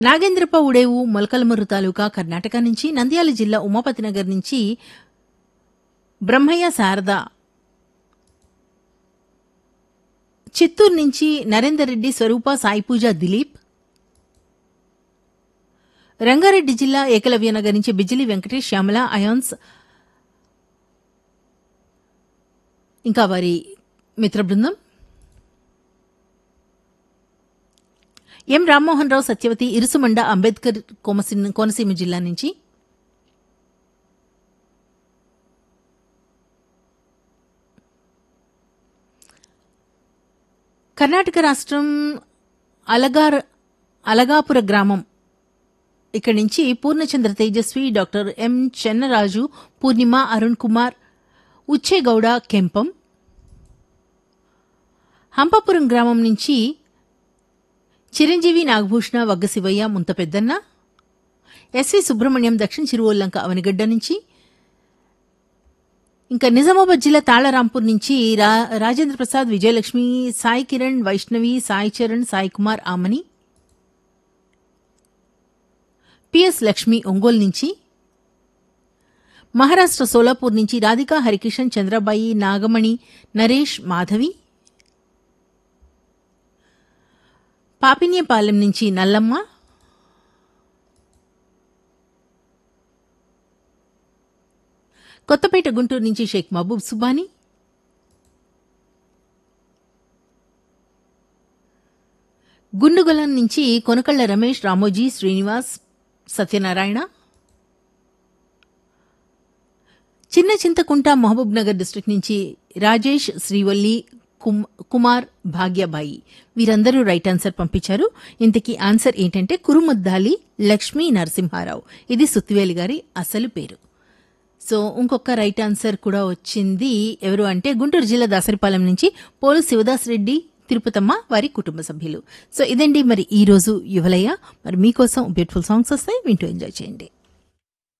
నాగేంద్రప్ప ఉడేవు మొలకలమర్రు తాలూకా కర్ణాటక నుంచి నంద్యాల జిల్లా ఉమాపతినగర్ నుంచి బ్రహ్మయ్య శారద చిత్తూరు నుంచి నరేందర్ రెడ్డి స్వరూప సాయిపూజ దిలీప్ రంగారెడ్డి జిల్లా ఏకలవ్యనగర్ నుంచి బిజిలి వెంకటేష్ శ్యామల అయాన్స్ ఇంకా వారి మిత్ర బృందం ఎం రామ్మోహన్ రావు సత్యవతి ఇరుసుమండ అంబేద్కర్ కోమసిన్ కోనసీమ జిల్లా నుంచి కర్ణాటక రాష్ట్రం అలగార్ అలగాపుర గ్రామం ఇక్కడి నుంచి పూర్ణచంద్ర తేజస్వి డాక్టర్ ఎం చెన్నరాజు పూర్ణిమ అరుణ్ కుమార్ ఉచ్చేగౌడ కెంపం హంపాపురం గ్రామం నుంచి చిరంజీవి నాగభూషణ వగ్గశివయ్య ముంత పెద్దన్న ఎస్వి సుబ్రహ్మణ్యం దక్షిణ చిరువల్లంక అవనిగడ్డ నుంచి ఇంకా నిజామాబాద్ జిల్లా తాళరాంపూర్ నుంచి రా రాజేంద్ర ప్రసాద్ విజయలక్ష్మి సాయి కిరణ్ వైష్ణవి సాయి చరణ్ సాయి కుమార్ ఆమని పిఎస్ లక్ష్మి ఒంగోలు నుంచి మహారాష్ట్ర సోలాపూర్ నుంచి రాధికా హరికిషన్ చంద్రబాయి నాగమణి నరేష్ మాధవి పాపిన్యపాలెం నుంచి నల్లమ్మ కొత్తపేట గుంటూరు నుంచి షేక్ మహబూబ్ సుబానీ గుండుగొలం నుంచి కొనకళ్ళ రమేష్ రామోజీ శ్రీనివాస్ సత్యనారాయణ చిన్న చింతకుంట మహబూబ్ నగర్ డిస్ట్రిక్ట్ నుంచి రాజేష్ శ్రీవల్లి కుమ్- కుమార్ భాగ్యబాయి వీరందరూ రైట్ ఆన్సర్ పంపించారు ఇంతకీ ఆన్సర్ ఏంటంటే కురుముద్దాలి లక్ష్మీ నరసింహారావు ఇది సుత్తివేలి గారి అసలు పేరు సో ఇంకొక రైట్ ఆన్సర్ కూడా వచ్చింది ఎవరు అంటే గుంటూరు జిల్లా దాసరిపాలెం నుంచి పోలు శివదాస్ రెడ్డి తిరుపతమ్మ వారి కుటుంబ సభ్యులు సో ఇదండి మరి ఈ రోజు యువలయ్య మరి మీకోసం బ్యూటిఫుల్ సాంగ్స్ వస్తాయి వింటూ ఎంజాయ్ చేయండి